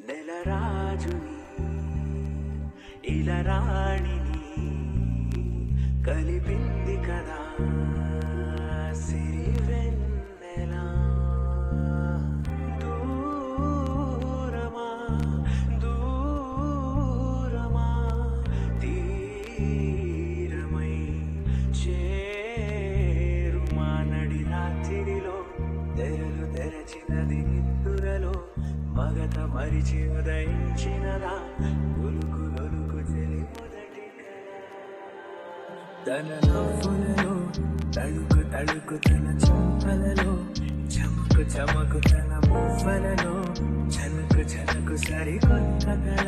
నెలరాజుని ఇలరాణిని కలిపింది కదా సిరి వెన్నెలా దూరమా దూరమా తీరమై చేరుమా నడి రాత్రిలో తెరలు తెరచినది నిద్దురలో మగత మరిచి ఉదయించినదా ఉలుకు లొలుకు చెలి మొదటి తన నవ్వులలో తడుకు తడుకు తన చెంపలలో చమకు చమకు తన మువ్వలలో చనుకు చనుకు సరికొత్త కళ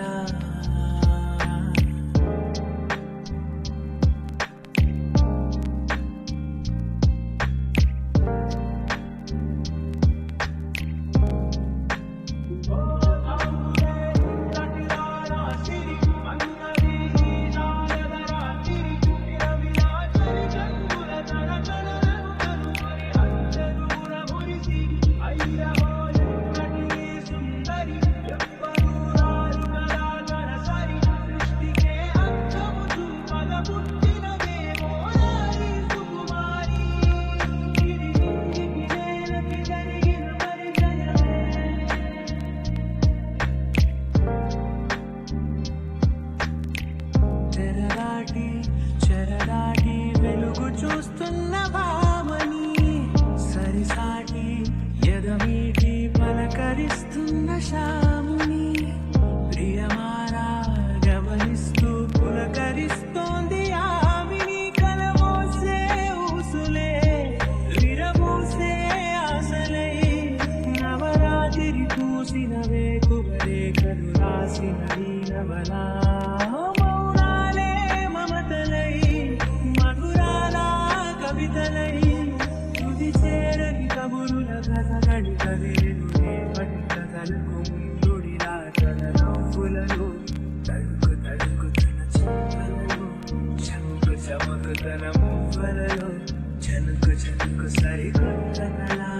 చెరదాటి చెరదాటి వెలుగు చూస్తున్న భామని సరిసాటి ఎదమీటి పలకరిస్తున్న శాముని ప్రియమారా గమనిస్తూ పులకరిస్తోంది ఆవిని కలమోసే ఊసులే విరమూసే ఆశలై నవరాత్రి పూసిన వేకువరే కలు రాసిన వీరవలా మౌనాలే మమతలై మధురాల కవితలై తుది చేరని కబురుల కథ గడి కదిలేను రేపటి కథలకు ముందుడిలా తన నవ్వులలో తడుకు తడుకు తన చింతలలో చముకు చముకు తన మువ్వలలో చనుకు చనుకు సరికొత్త కళ